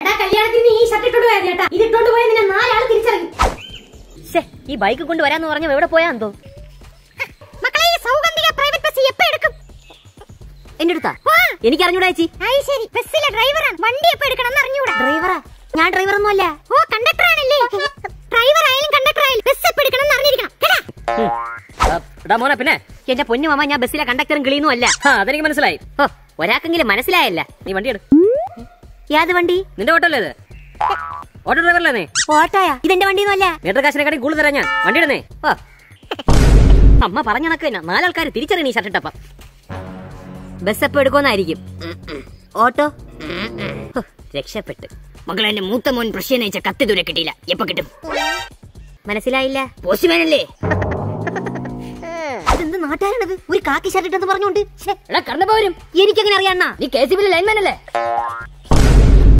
എടാ കല്യാണത്തിന് ഈ ഷർട്ട് ഇട്ടോണ്ട് പോയത് ചേട്ടാ ഇത് ഇട്ടോണ്ട് പോയ നിന്നെ നാലാൾ തിരിച്ചറിഞ്ഞു ശ്ശേ, ഈ ബൈക്ക് കൊണ്ട് വരാന്ന് പറഞ്ഞ എവിടെ പോയാന്തോ മക്കളെ ഈ സൗഗന്ധിക പ്രൈവറ്റ് ബസ് എപ്പോ എടുക്കും എന്റെ അടുത്താ എനിക്ക് അറിഞ്ഞൂടാ ചേച്ചി ആയി ശരി ബസ്സിലെ ഡ്രൈവറാണ് വണ്ടി എപ്പോ എടുക്കണം എന്ന് അറിഞ്ഞൂടാ ഡ്രൈവറാ ഞാൻ ഡ്രൈവർ ഒന്നും അല്ല ഓ കണ്ടക്ടർ ആണല്ലേ ഡ്രൈവർ ആയാലും കണ്ടക്ടർ ആയാലും ബസ് എപ്പോ എടുക്കണം എന്ന് അറിഞ്ഞിരിക്കണം കേട്ടാ എടാ മോനെ പിന്നെ എന്റെ പൊന്നു മാമ ഞാൻ ബസ്സിലെ കണ്ടക്ടറും കിളിയൊന്നും അല്ല ആ അതെനിക്ക് മനസ്സിലായി ഓ ഒരാൾക്കെങ്കിലും മനസ്സിലായല്ല നീ വണ്ടി എടു യാത് വണ്ടി നിന്റെ ഓട്ടോ അല്ലേ ഇത് ഓട്ടോ ഡ്രൈവറല്ലേ നീ ഓട്ടോയാ ഇതെന്റെ വണ്ടിയൊന്നും അല്ല മീറ്റർ കാശിനെക്കാട്ടി കൂടുതൽ തരാം ഞാൻ വണ്ടി ഇടുന്നേ ഓ അമ്മ പറഞ്ഞ കണക്ക് തന്നെ നാലാൾക്കാർ തിരിച്ചറിയണ ഈ ഷർട്ട് ഇട്ടപ്പം ബസ് എപ്പോ എടുക്കുമെന്നായിരിക്കും ഓട്ടോ ഹോ, രക്ഷപ്പെട്ട് മകളെ എന്റെ മൂത്ത മോൻ പ്രശ്നം അയച്ച കത്ത് ദൂരെ കിട്ടിയില്ല എപ്പോ കിട്ടും മനസ്സിലായില്ല പോസ്റ്റ്മാനല്ലേ ഇതെന്ത് നാട്ടുകാരാണത് ഒരു കാക്കി ഷർട്ട് ഇട്ടെന്ന് പറഞ്ഞോണ്ട് ശ്ശേ, എടാ കർണപൗരം എനിക്കെങ്ങനെ അറിയാണ്ണാ നീ കെ സി ബിയിലെ ലൈൻമാൻ അല്ലേ